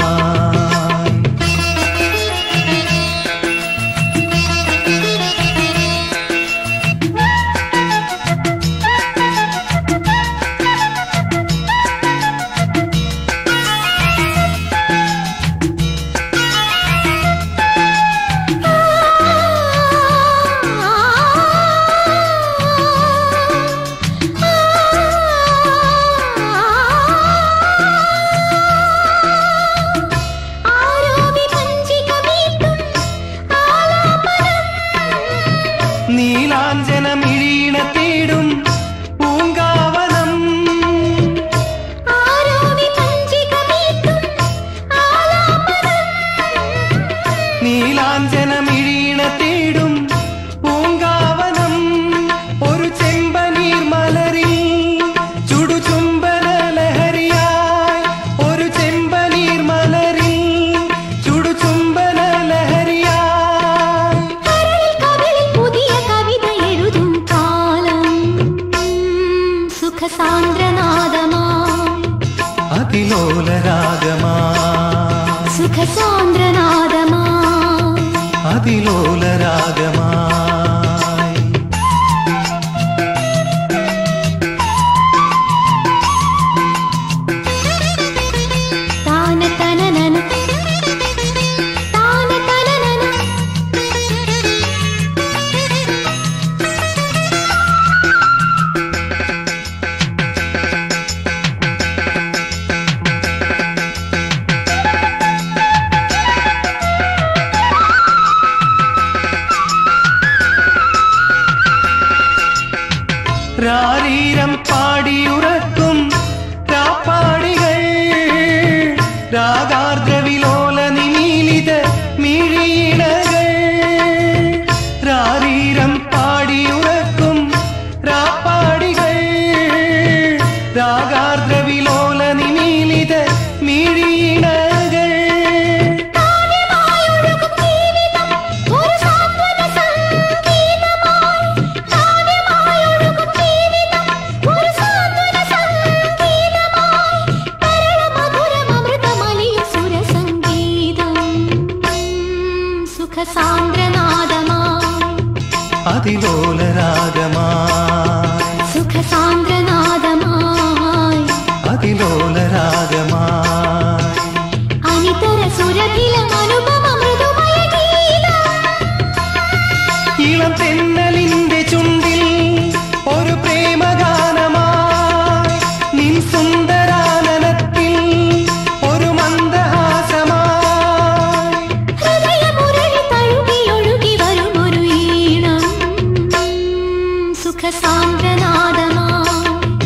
ആരോമി പഞ്ചിക വീട്ടും ആലാപനം നീലാഞ്ജനമിഴീണ തേടും പൂങ്കാവനം ആരോമി പഞ്ചിക വീട്ടും ആലാപനം നീലാഞ്ജനമിഴീണ തേടും പൂങ്കാവനം ഒരു ചെമ്പനീർ മലരിൽ ചുടുചുംബന ലഹരിയായി ഒരു ചെമ്പനീർ മലരിൽ ചുടുചുംബന ലഹരിയായി കരളിൽ കവിളിൽ പുതിയ കവിത എഴുതും കാലം സുഖസാന്ദ്രനാദമായി അതിലോലരാഗമായി സുഖസാന്ദ്രനാദമായി അതിലോലരാഗമായി താന തനനന താന തനനന രാരീരം പാടിയുറക്കും രാപ്പാടികൾ രാഗാർദ്രവിലോല നിമീലിത മിഴിയിണകൾ രാരീരം പാടിയുറക്കും രാപ്പാടികൾ രാഗാർദ്രവിലോല നിമീലിത മിഴിയിണകൾ കാവ്യമായൊഴുകും ജീവിതം ഒരു സാന്ത്വന സംഗീതമായി കാവ്യമായൊഴുകും ജീവിതം ഒരു സാന്ത്വന സംഗീതമായി പരളമധുരമൃതമലിയും സുരസംഗീതം സുഖസാന്ദ്രനാദമായി അതിലോലരാഗമായി സുഖസാന്ദ്രനാദമായി അതിലോലരാഗമായി അനിതര സുരഭിലം അനുപമ മൃദുമയ ഗീതം ഇളം തെന്നലിന്റെ ചുണ്ടിൽ ഒരു പ്രേമഗാനമായി നിൻ സുന്ദരാനനത്തിൽ ഒരു മന്ദഹാസമായി ഹൃദയമുരളി തഴുകി ഒഴുകി വരും ഒരു ഈണം സുഖസാന്ദ്രനാദമായി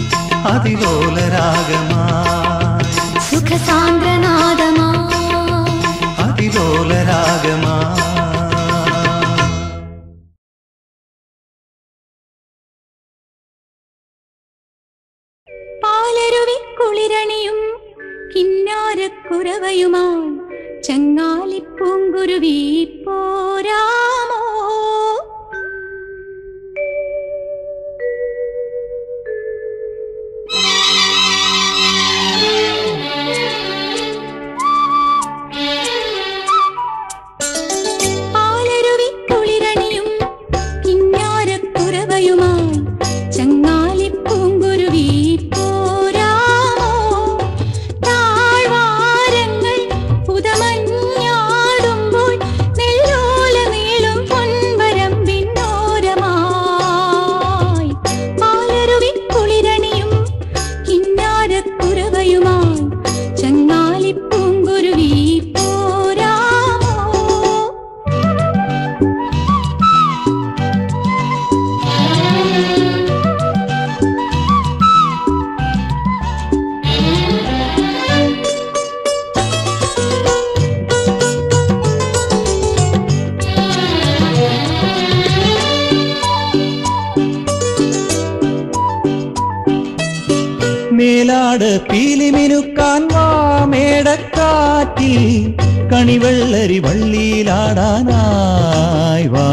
അതിലോലരാഗമായി സുഖസാന്ദ്രനാദമായി അതിലോലരാഗമായി പാലരുവി കുളിരണിയും കിന്നാരക്കുറവയുമായി ചങ്ങാലിപ്പൂങ്കുരുവി പോരാമോ പാലരുവി കുളിരണിയും കിന്നാരക്കുറവയുമായി ചങ്ങാലിപ്പൂങ്കുരുവി പോരാമോ താഴ്വാരങ്ങൾ പുതമഞ്ഞാടുമ്പോൾ നെല്ലോല നേ മേലാട് പീലിമിനുക്കാൻ വാ മേടക്കാറ്റിൽ കണിവെള്ളരി വള്ളിയിലാടാനായി വാ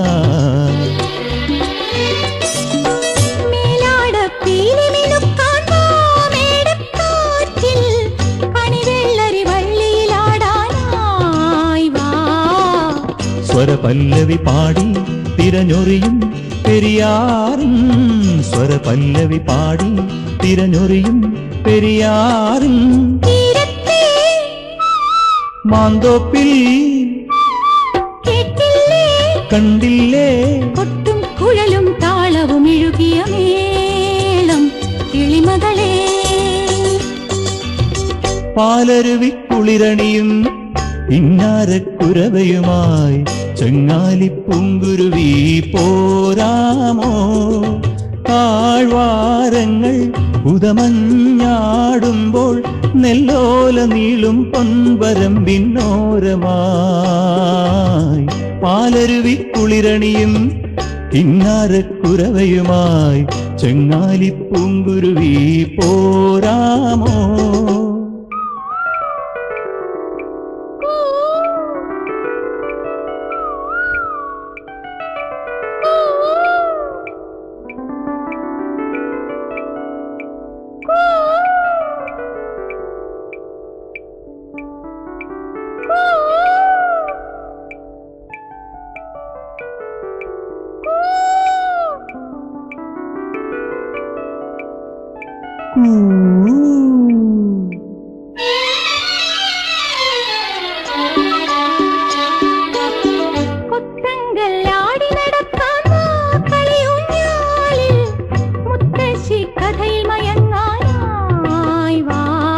മേലാട പീലിമിനുക്കാൻ വാ മേടക്കാറ്റിൽ കണിവെള്ളരി വള്ളിയിലാടാനായി വാ സ്വരപല്ലവി പാടി തിരഞ്ഞൊറിയും പെരിയാറും സ്വരപല്ലവി പാടി തിരഞ്ഞൊറിയും പെരിയാറും തീരത്തെ മാന്തോപ്പിൽ കേട്ടില്ലേ കണ്ടില്ലേ കൊട്ടും കുഴലും താളവും ഇഴുകിയ മേളം കിളിമകളെ പാലരുവി കുളിരണിയും ഇന്നാരക്കുരവയുമായി ചെങ്ങാലിപ്പുങ്കുരുവി പോരാമോ താഴ്വാരങ്ങൾ ഉദമഞ്ഞാടുമ്പോൾ നെല്ലോല നീളും പൊൻവരമ്പിന്നോരമായി പാലരുവി കുളിരണിയും ഇന്നാരക്കുരവയുമായി ചെങ്ങാലിപ്പൂങ്കുരുവി പോരാമോ കൊത്തങ്കല്ലാടി നടക്കാൻ വാ കളിയൂഞ്ഞാലിൽ മുത്തശ്ശി കഥയിൽ മയങ്ങാനായി വാ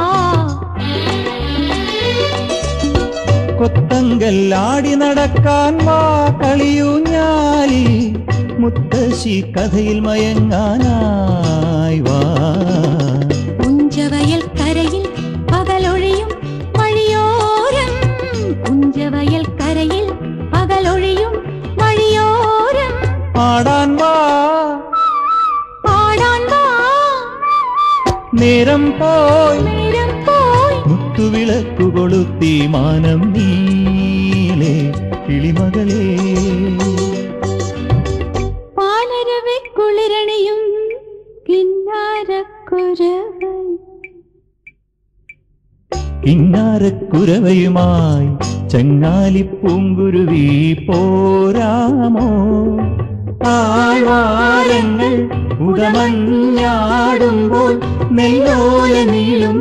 കൊത്തങ്കല്ലാടി നടക്കാൻ വാ കളിയൂഞ്ഞാലി മുത്തശ്ശി കഥയിൽ മയങ്ങാനായി വാ പുഞ്ചവയൽ കരയിൽ പകലൊഴിയും വഴിയോരം പുഞ്ചവയൽ കരയിൽ പകലൊഴിയും വഴിയോരം പാടാൻ വാ പാടാൻ വാ നേരം പോയി നേരം പോയി മുത്തുവിളക്കു കൊളുത്തി മാനം നീളെ കിളിമകളേ പാലരവെ കുളിരണിയും കിന്നാരക്കുരവൈ കിന്നാരക്കുരവയുമായി ചങ്ങാലിപ്പൂങ്കുരുവി പോരാമോ താഴ്വാരങ്ങൾ ഉടമഞ്ഞാടുമ്പോൾ നെല്ലോല നീളും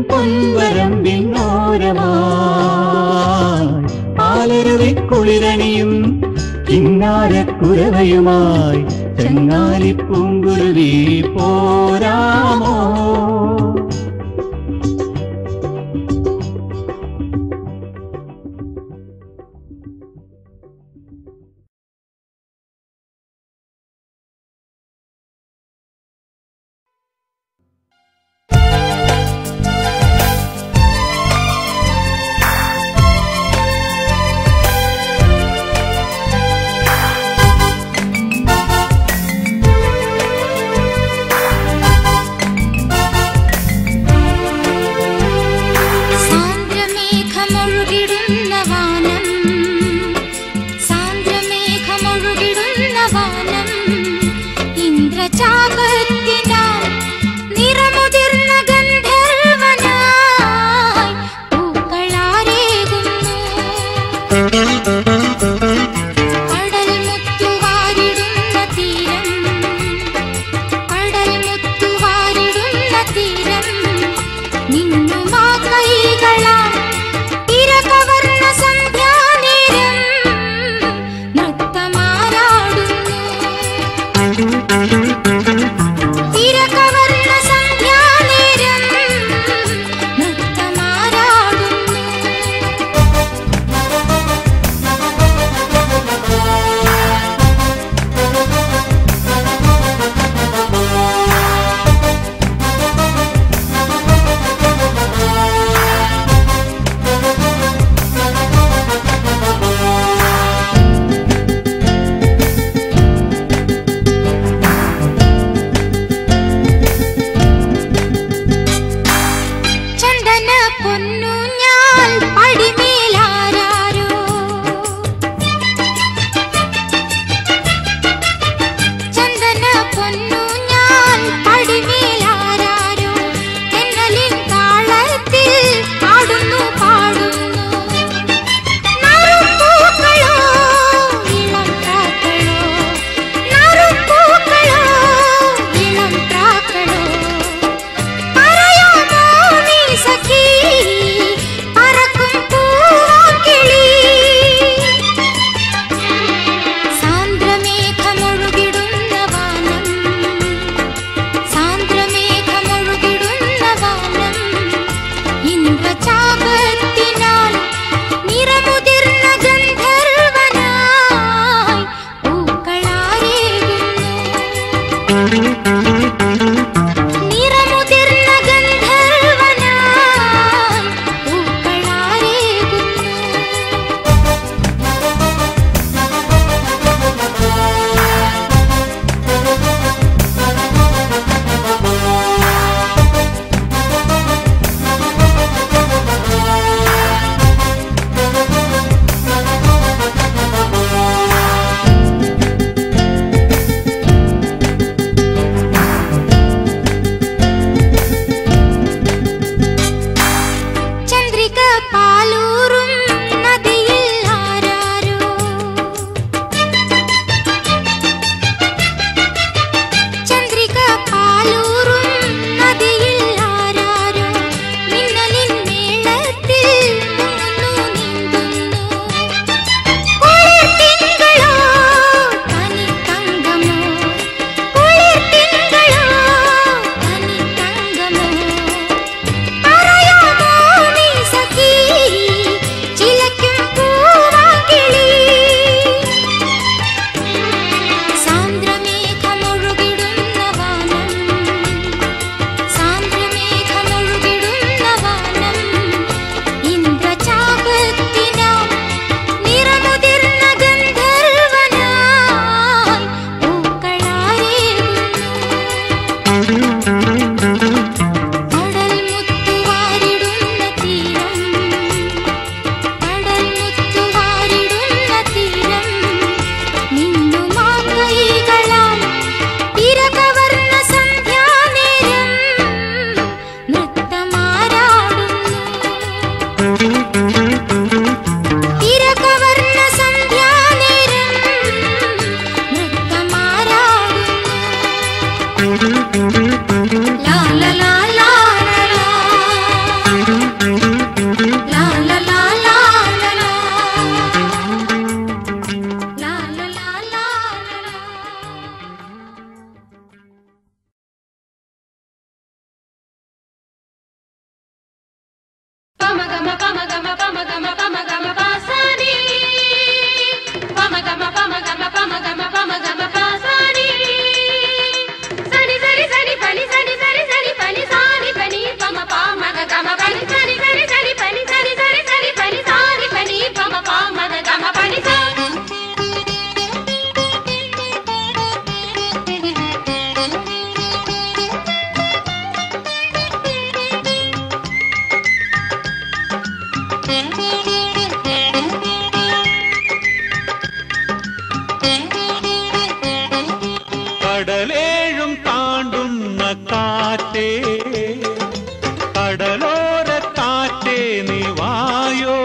പൊൻവരമ്പിന്നോരമായി പാലരുവി കുളിരണിയും കിന്നാരക്കുരവയുമായി ചങ്ങാലിപ്പൂങ്കുരുവി പോരാമോ സാന്ദ്രമേഘമൊഴുകിടുന്ന വാനം സാന്ദ്രമേഘമൊഴുകിടുന്ന വാനം ഇന്ദ്രചാപത്തിനാൽ നിറമുതിർന്ന ഗന്ധർവനായി പൂക്കളാരേകുന്നു കടൽ മുത്തുവാരിടുന്ന തീരം കടൽ മുത്തുവാരിടുന്ന തീരം നിന്നുമാ കൈകളാൽ തിരകവർണ്ണ സന്ധ്യാനേരം നൃത്തമാരാടുന്നു തിരകവർണ്ണ സന്ധ്യാനേരം നൃത്തമാരാടുന്നു കടലേഴും താണ്ടുന്ന കാറ്റേ കടലോര കാറ്റേ നീ വായോ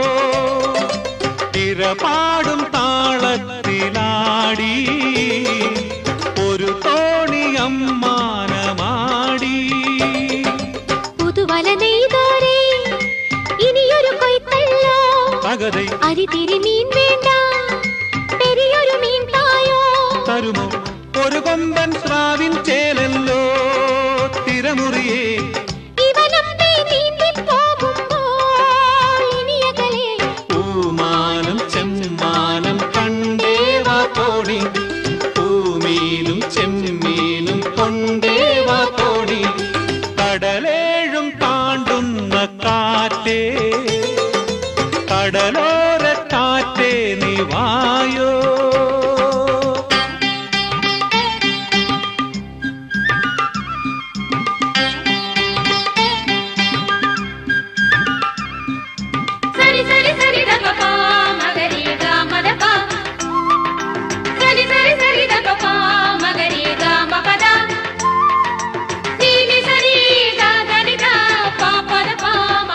തിരപാടും താളത്തിലാടി ഒരു തോണി അമ്മാനമാടി പുതുവല നെയ്തോരേ ഇനിയൊരു കൊയ്ത്തല്ലോ തകதை അരിതിരി മീൻ വേണ്ട പെരിയൊരു മീൻ തായോ തരുമോ ഒരു കൊമ്പൻ സ്രാവിൻ ചേലല്ലോ തിരമുറിയേ ഇവനമ്മേ നീന്തി പോകുമ്പോൾ ഇനിയകലെ പൂമാനം ചെമ്മാനം കണ്ടേവാ തോണി പൂമീനും ചെമ്മീനും കൊണ്ടേവാ തോണി കടലേഴും താണ്ടുന്ന കാറ്റേ കടലോര കാറ്റേ നീ വായോ സരി സരി സരി ദപപ മഗരി ഗമദപ സരി സരി സരി ദപപ മഗരി ഗമപദ നീനി സരി ദദനി ദ പപദ പമ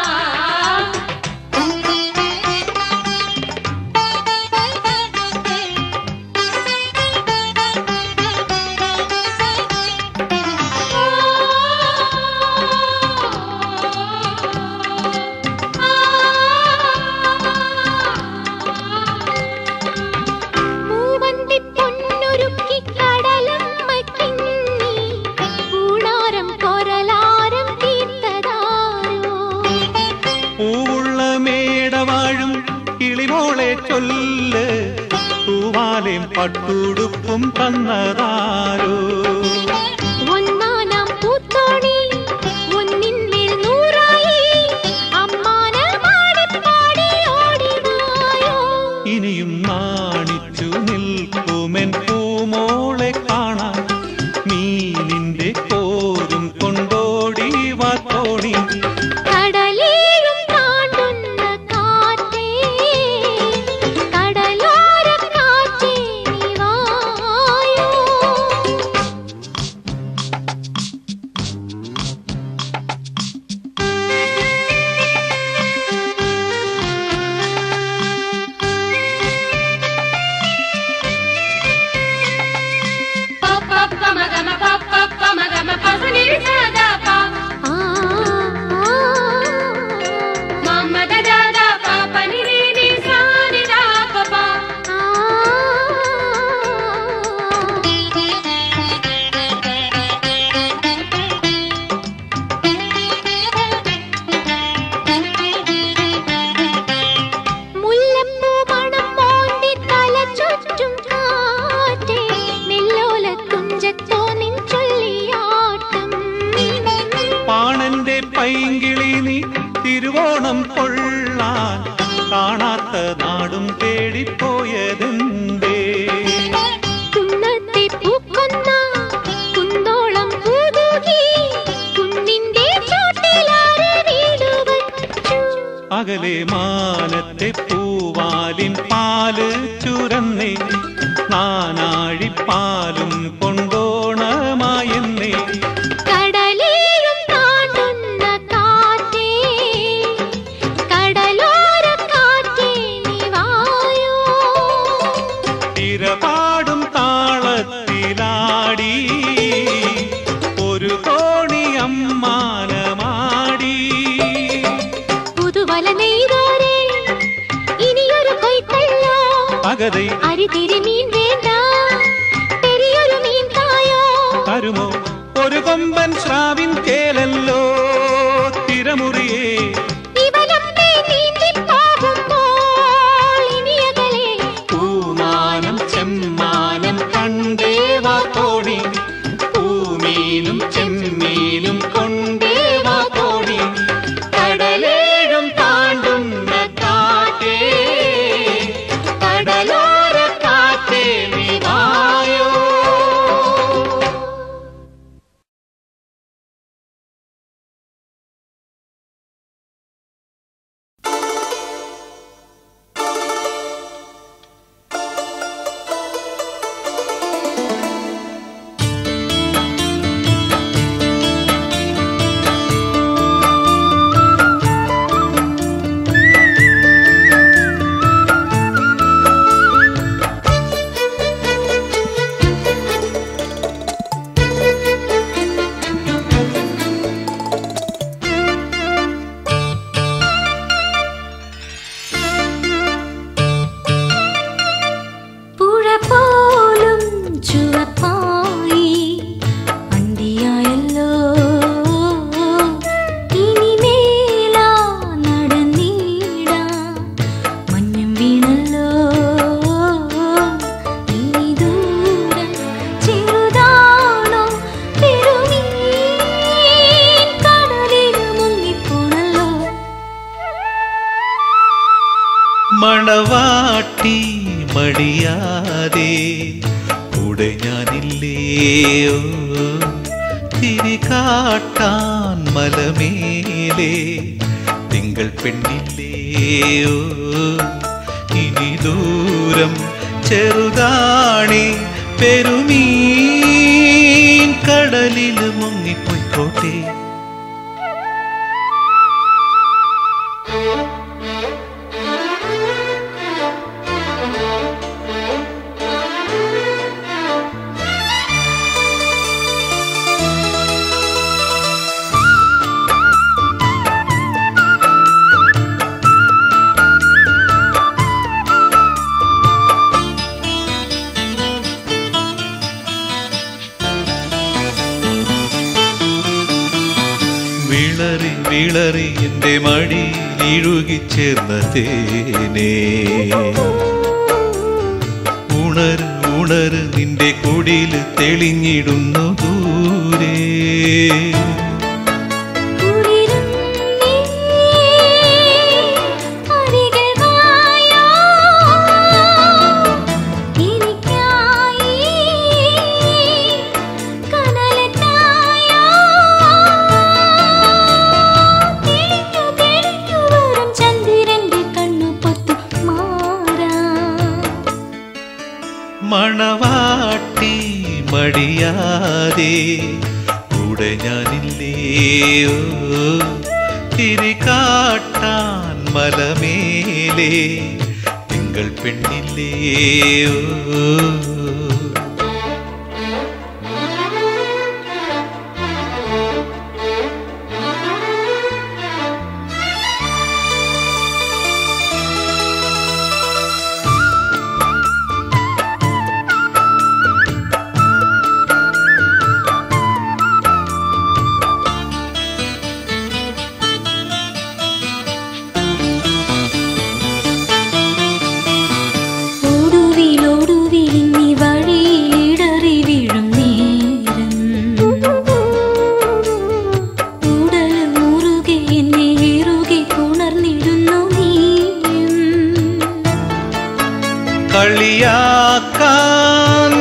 മൂവന്തി പൊന്നുരുക്കി കടലമ്മക്കിന്നി പൂണാരം കൊരലാരം തീർത്തതാരോ പൂവുള്ള മേടവാഴും കിളിമോളെ ചൊല്ല് തൂവാലേം പട്ടുടുപ്പും തന്നതാരോ ഒന്നാനാം പൂത്തോണി ഒന്നിന്മേൽ നൂറായി അമ്മാന പാടി പാടി ഓടിവായോ ഇനിയും നാണിച്ചു നിൽക്കുമെൻ പൂമോളെ കാണാൻ മീനിന്റെ കോരും കൊണ്ടോടി വാ തോണി കടലേഴും താണ്ടുന്ന കാറ്റേ കടലോര കാറ്റേ നീ വായോ മുല്ലപ്പൂ മണം മോന്തി തല ചുറ്റും കാറ്റേ നെല്ലോല തുഞ്ചത്തോ നിൻ ചൊല്ലിയാട്ടം പാണന്റെ പൈങ്കിളി നീ തിരുവോണം കൊള്ളാൻ കാണാത്ത നാടും തേടിപ്പോയതെന്തേ കുന്നത്തെ പൂക്കൊന്ന കുന്നോളം പൂതൂകി കുന്നിന്റെ ചോട്ടിലാരെ വീട് വച്ചു അകലെ മാനത്തെ പൂവാലിൻ പാല് ചുരന്നേ നാനാഴിപ്പാലും കൊണ്ടോണമായെന്നേ കടലേഴും താണ്ടുന്ന കാറ്റേ കടലോര കാറ്റേ നീ വായോ തിരപാടും താളത്തിലാടി ഒരു തോണി അമ്മാനമാടി പുതുവല നെയ്തോരേ ഇനിയൊരു കൊയ്ത്തല്ലോ അകതൈ അരിതിരി മീൻ വേണ്ട പെരിയൊരു മീൻ തായോ തരുമോ ഒരു കൊമ്പൻ സ്രാവിൻ കേലല്ലോ തിരമുറിയേ ഇവനമ്മേ നീന്തി പോകുമ്പോൾ ഇനിയകലെ പൂമാനം ചെമ്മാനം കണ്ടേവാ തോണി പൂമീനും ചെമ്മീനും കൊണ്ടേവാ തോണി കടലേഴും താണ്ടുന്ന കാറ്റേ കടലോര കാറ്റേ മടിയാതെ കൂടെ ഞാനില്ലേയോ തിരി കാട്ടാൻ മലമേലെ തിങ്കൾ പെണ്ണില്ലേയോ ഇനി ദൂരം ചെറുതാണി പെരുമീൻ കടലിൽ മുങ്ങിപ്പോയിക്കോട്ടെ വിളറി വിളറി എൻ്റെ മടിയിൽ ഇഴുകിച്ചേർന്ന തേനേ ഉണര് ഉണര് നിന്റെ കുടിൽ തെളിഞ്ഞിടുന്നു ദൂരേ ചന്ദ്രന്റെ കണ്ണു പൊത്തു മാറാ മണവാട്ടി മടിയാതെ കൂടെ ഞാനില്ലേയോ തിരി കാട്ടാൻ മലമേലെ തിങ്കൾ പെണ്ണില്ലേയോ ഓടുവിലോടുവിലിന്നി വഴിയിലിടറി വീഴും നേരം ഉടൽ മുറുകെ എന്നെ ഇറുകെ പുണർന്നിടുന്നു നീയും കളിയാക്കാൻ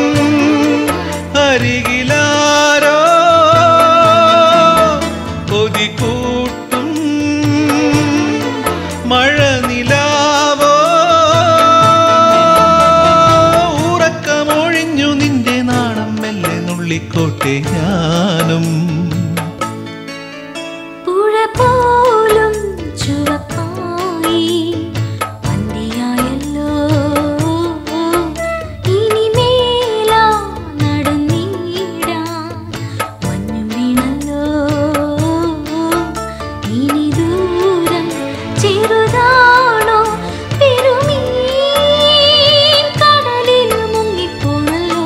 അരികിലാരോ കൊതിക്കൂട്ടും മഴ നിലാവോ ഉറക്കമൊഴിഞ്ഞു നിന്റെ നാണം മെല്ലെ നുള്ളിക്കോട്ടെ ഞാനും പുഴ പോലും ചുവപ്പായി അന്തിയായല്ലോ ഇനി മേലാ നടന്നിടാൻ മഞ്ഞും വീണല്ലോ ഇനി ദൂരം ചെറുതാണോ പെരുമീൻ കടലിൽ മുങ്ങിപ്പോണല്ലോ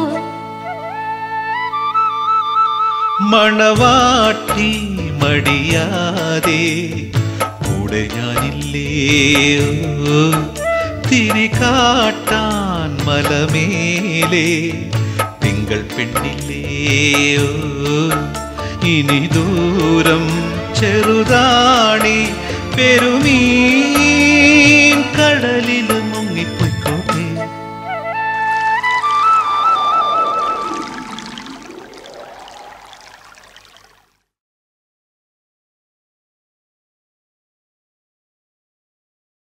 മണവാട്ടി മടിയാതെ കൂടെ ഞാനില്ലേയോ തിരി കാട്ടാൻ മലമേലെ തിങ്കൾ പെണ്ണില്ലേയോ ഇനി ദൂരം ചെറുതാണി പെരുമീ